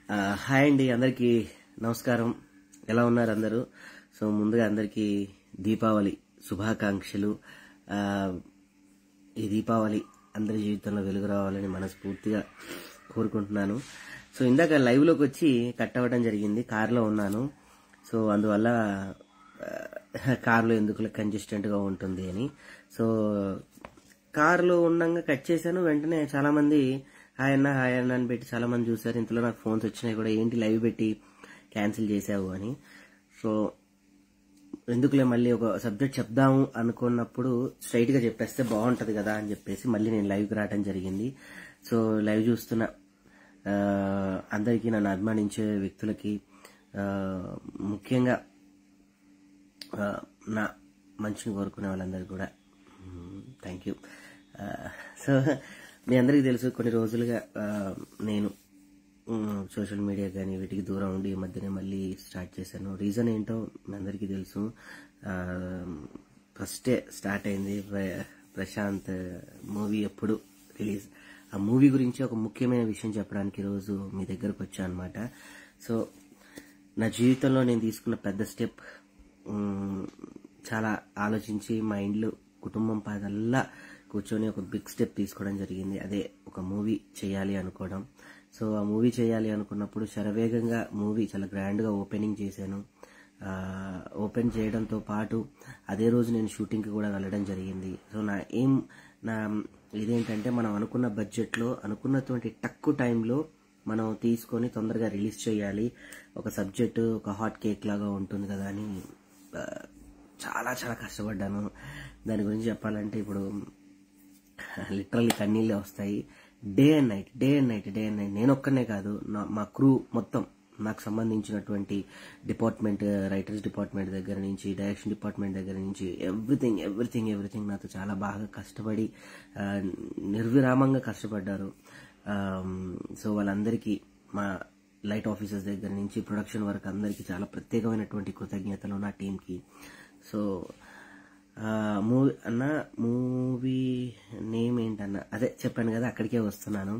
ఆ, హాయ్ అండి అందరికీ నమస్కారం ఎలా ఉన్నారు అందరూ సో ముందుగా అందరికీ దీపావళి శుభాకాంక్షలు ఆ, ఈ దీపావళి అందరి జీవితంలో వెలుగు రావాలని మనస్ఫూర్తిగా కోరుకుంటున్నాను సో ఇందాక లైవ్లోకి వచ్చి కట్ అవ్వడం జరిగింది కారులో ఉన్నాను సో అందువల్ల ఆ, కారులో ఎందుకు కంజెస్టెంట్గా ఉంటుంది అని సో కారులో ఉండంగా కట్ చేశాను వెంటనే చాలా మంది హాయ్ అన్న హాయ్ అన్న అని పెట్టి చాలా మంది చూసారు ఇంతలో నాకు ఫోన్స్ వచ్చినాయి కూడా ఏంటి లైవ్ పెట్టి క్యాన్సిల్ చేసావు అని సో ఎందుకులే మళ్ళీ ఒక సబ్జెక్ట్ చెప్దాము అనుకున్నప్పుడు స్ట్రైట్ గా చెప్పేస్తే బాగుంటది కదా అని చెప్పేసి మళ్ళీ నేను లైవ్కి రావడం జరిగింది సో లైవ్ చూస్తున్న ఆ, అందరికీ నన్ను అభిమానించే వ్యక్తులకి ఆ, ముఖ్యంగా ఆ, నా మంచిని కోరుకునే వాళ్ళందరికీ కూడా థ్యాంక్ యూ సో మీ అందరికీ తెలుసు కొన్ని రోజులుగా ఆ, నేను సోషల్ మీడియా కానీ వీటికి దూరం ఉండి ఈ మధ్యనే మళ్ళీ స్టార్ట్ చేశాను రీజన్ ఏంటో మీ అందరికీ తెలుసు ఫస్టే స్టార్ట్ అయింది ప్ర- ప్రశాంత్ మూవీ ఎప్పుడు రిలీజ్ ఆ మూవీ గురించి ఒక ముఖ్యమైన విషయం చెప్పడానికి ఈరోజు మీ దగ్గరకు వచ్చాను అనమాట సో నా జీవితంలో నేను తీసుకున్న పెద్ద స్టెప్ చాలా ఆలోచించి మైండ్లో కుటుంబం పదల్లా కూర్చొని ఒక బిగ్ స్టెప్ తీసుకోవడం జరిగింది అదే ఒక మూవీ చేయాలి అనుకోవడం సో ఆ మూవీ చేయాలి అనుకున్నప్పుడు శరవేగంగా మూవీ చాలా గ్రాండ్గా ఓపెనింగ్ చేశాను ఆ, ఓపెన్ చేయడంతో పాటు అదే రోజు నేను షూటింగ్కి కూడా వెళ్ళడం జరిగింది సో నా ఏం నా ఇదేంటంటే మనం అనుకున్న బడ్జెట్లో అనుకున్నటువంటి తక్కువ టైంలో మనం తీసుకొని తొందరగా రిలీజ్ చేయాలి ఒక సబ్జెక్టు ఒక హాట్ కేక్ లాగా ఉంటుంది కదా అని ఆ, చాలా చాలా కష్టపడ్డాను దాని గురించి చెప్పాలంటే ఇప్పుడు లిటరల్లీ కన్నీళ్ళే వస్తాయి day and night day and night day and night నేను ఒక్కనే కాదు నా- మా క్రూ మొత్తం నాకు సంబంధించినటువంటి డిపార్ట్మెంట్ రైటర్స్ డిపార్ట్మెంట్ దగ్గర నుంచి డైరెక్షన్ డిపార్ట్మెంట్ దగ్గర నుంచి ఎవ్రీథింగ్ ఎవ్రీథింగ్ ఎవ్రీథింగ్ నాతో చాలా బాగా కష్టపడి ఆ, నిర్విరామంగా కష్టపడ్డారు సో వాళ్ళందరికీ మా లైట్ ఆఫీసర్స్ దగ్గర నుంచి ప్రొడక్షన్ వరకు అందరికీ చాలా ప్రత్యేకమైనటువంటి కృతజ్ఞతలు నా టీంకి సో మూవీ అన్న మూవీ నేమ్ ఏంటన్న అదే చెప్పాను కదా అక్కడికే వస్తున్నాను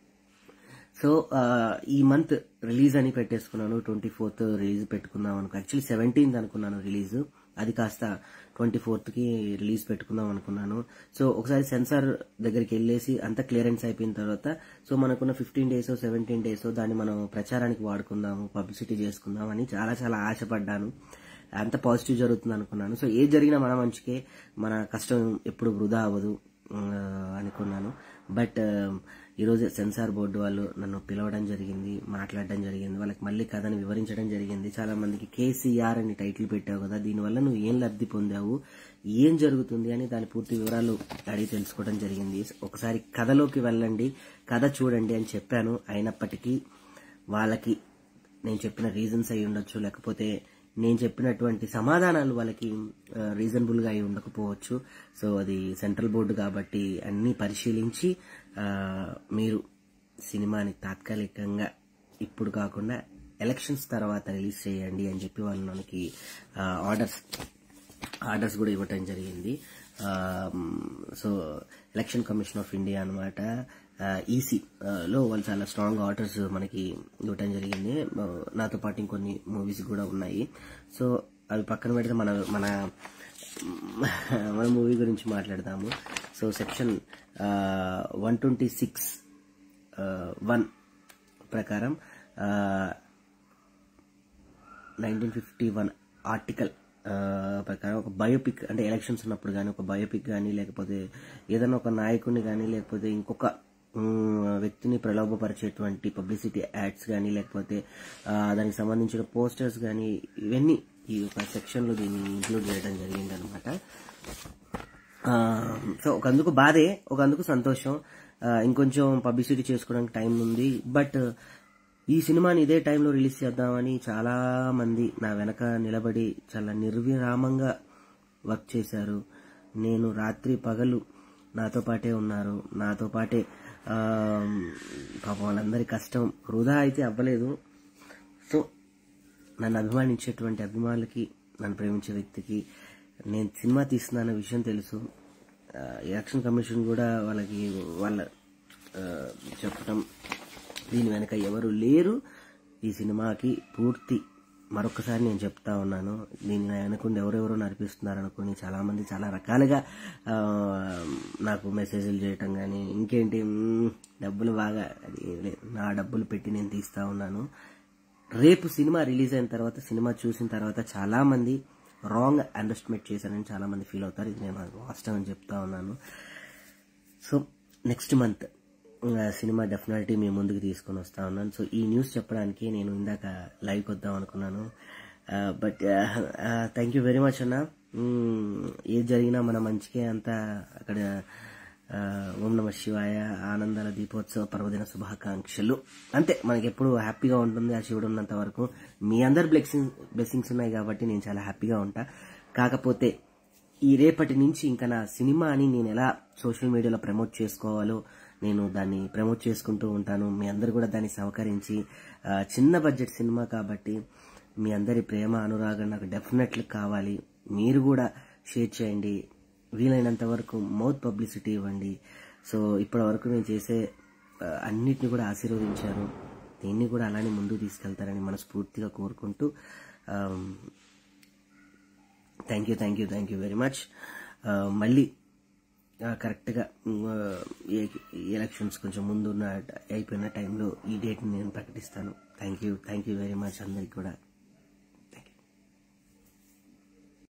సో ఆ, ఈ మంత్ రిలీజ్ అని పెట్టేసుకున్నాను ట్వంటీ ఫోర్త్ రిలీజ్ పెట్టుకుందాం అనుకో యాక్చువల్లీ సెవెంటీన్త్ అనుకున్నాను రిలీజ్ అది కాస్త ట్వంటీ కి రిలీజ్ పెట్టుకుందాం అనుకున్నాను సో ఒకసారి సెన్సార్ దగ్గరికి వెళ్ళేసి అంత క్లియరెన్స్ అయిపోయిన తర్వాత సో మనకున్న ఫిఫ్టీన్ డేస్ సెవెంటీన్ డేస్ దాన్ని మనం ప్రచారానికి వాడుకుందాము పబ్లిసిటీ చేసుకుందాం అని చాలా చాలా ఆశపడ్డాను అంత పాజిటివ్ జరుగుతుంది అనుకున్నాను సో ఏది జరిగినా మన మంచికే మన కష్టం ఎప్పుడు వృధా అవ్వదు ఆ, అనుకున్నాను బట్ ఈరోజు సెన్సార్ బోర్డు వాళ్ళు నన్ను పిలవడం జరిగింది మాట్లాడడం జరిగింది వాళ్ళకి మళ్ళీ కథను వివరించడం జరిగింది చాలా మందికి కేసీఆర్ అని టైటిల్ పెట్టావు కదా దీనివల్ల నువ్వు ఏం లబ్ధి పొందావు ఏం జరుగుతుంది అని దాని పూర్తి వివరాలు అడిగి తెలుసుకోవడం జరిగింది ఒకసారి కథలోకి వెళ్ళండి కథ చూడండి అని చెప్పాను అయినప్పటికీ వాళ్ళకి నేను చెప్పిన రీజన్స్ అయి ఉండొచ్చు లేకపోతే నేను చెప్పినటువంటి సమాధానాలు వాళ్ళకి రీజనబుల్ గా అయి ఉండకపోవచ్చు సో అది సెంట్రల్ బోర్డు కాబట్టి అన్ని పరిశీలించి ఆ, మీరు సినిమాని తాత్కాలికంగా ఇప్పుడు కాకుండా ఎలక్షన్స్ తర్వాత రిలీజ్ చేయండి అని చెప్పి వాళ్ళు మనకి ఆర్డర్స్ ఆర్డర్స్ కూడా ఇవ్వటం జరిగింది ఆ, so election commission of India అనమాట ఈసీ లో వాళ్ళు చాలా స్ట్రాంగ్ ఆర్డర్స్ మనకి ఇవ్వటం జరిగింది ఆ, నాతో పాటు ఇంకొన్ని మూవీస్ కూడా ఉన్నాయి సో అవి పక్కన పెడితే మన మన మన మూవీ గురించి మాట్లాడదాము so section one twenty six one ప్రకారం నైన్టీన్ ఫిఫ్టీ వన్ ఆర్టికల్ ప్రకారం ఒక బయోపిక్ అంటే ఎలక్షన్స్ ఉన్నప్పుడు కానీ ఒక బయోపిక్ కానీ లేకపోతే ఏదైనా ఒక నాయకుడిని కానీ లేకపోతే ఇంకొక మ్, వ్యక్తిని ప్రలోభపరిచేటువంటి పబ్లిసిటీ యాడ్స్ కానీ లేకపోతే ఆ, దానికి సంబంధించిన పోస్టర్స్ కానీ ఇవన్నీ ఈ ఒక సెక్షన్లో దీన్ని ఇంక్లూడ్ చేయడం జరిగింది అనమాట సో ఒక అందుకు బాధే ఒక అందుకు సంతోషం ఆ, ఇంకొంచెం పబ్లిసిటీ చేసుకోవడానికి టైం ఉంది బట్ ఈ సినిమాని ఇదే టైంలో రిలీజ్ చేద్దామని చాలా మంది నా వెనక నిలబడి చాలా నిర్విరామంగా వర్క్ చేశారు నేను రాత్రి పగలు నాతో పాటే ఉన్నారు నాతో పాటే ఆ, పాపం వాళ్ళందరి కష్టం వృధా అయితే అవ్వలేదు సో నన్ను అభిమానించేటువంటి అభిమానులకి నన్ను ప్రేమించే వ్యక్తికి నేను సినిమా తీస్తున్నాన్న విషయం తెలుసు ఆ, ఎలక్షన్ కమిషన్ కూడా వాళ్ళకి వాళ్ళ ఆ, చెప్పటం దీని వెనక ఎవరు లేరు ఈ సినిమాకి పూర్తి మరొకసారి నేను చెప్తా ఉన్నాను దీన్ని అనుకుంటే ఎవరెవరో నడిపిస్తున్నారు అనుకుని చాలా మంది చాలా రకాలుగా ఆ, నాకు మెసేజ్లు చేయటం కానీ ఇంకేంటి మ్మ్, డబ్బులు బాగా అది ఏం లేదు. నా డబ్బులు పెట్టి నేను తీస్తా ఉన్నాను రేపు సినిమా రిలీజ్ అయిన తర్వాత సినిమా చూసిన తర్వాత చాలా మంది రాంగ్ అండర్స్టిమేట్ చేశారని చాలా మంది ఫీల్ అవుతారు ఇది నేను వాస్తవం చెప్తా ఉన్నాను సో నెక్స్ట్ మంత్ సినిమా డెఫినెట్లీ మీ ముందుకు తీసుకొని వస్తా ఉన్నాను సో ఈ న్యూస్ చెప్పడానికి నేను ఇందాక లైవ్కి వద్దాం అనుకున్నాను but thank you very much అన్న మ్మ్, ఏది జరిగినా మన మంచికే అంతా అక్కడ ఆ, ఓం నమ శివాయ ఆనందాల దీపోత్సవ పర్వదిన శుభాకాంక్షలు అంతే మనకి ఎప్పుడు హ్యాపీగా ఉంటుంది ఆ శివుడు ఉన్నంత వరకు మీ అందరు బ్లెస్సింగ్ బ్లెస్సింగ్స్ ఉన్నాయి కాబట్టి నేను చాలా హ్యాపీగా ఉంటా కాకపోతే ఈ రేపటి నుంచి ఇంకా నా సినిమాని నేను ఎలా సోషల్ మీడియాలో ప్రమోట్ చేసుకోవాలో నేను దాన్ని ప్రమోట్ చేసుకుంటూ ఉంటాను మీ అందరు కూడా దాన్ని సహకరించి ఆ, చిన్న బడ్జెట్ సినిమా కాబట్టి మీ అందరి ప్రేమ అనురాగం నాకు డెఫినెట్లీ కావాలి మీరు కూడా షేర్ చేయండి వీలైనంత వరకు మౌత్ పబ్లిసిటీ ఇవ్వండి సో ఇప్పటి వరకు నేను చేసే ఆ, అన్నిటిని కూడా ఆశీర్వదించారు దీన్ని కూడా అలానే ముందుకు తీసుకెళ్తారని మనస్ఫూర్తిగా కోరుకుంటూ thank you thank you thank you very much మళ్ళీ ఆ, కరెక్ట్గా ఉమ్, ఆ, ఏ- ఎలక్షన్స్ కొంచెం ముందు ఉన్న అయిపోయిన టైంలో ఈ డేట్ని నేను ప్రకటిస్తాను thank you thank you very much అందరికి కూడా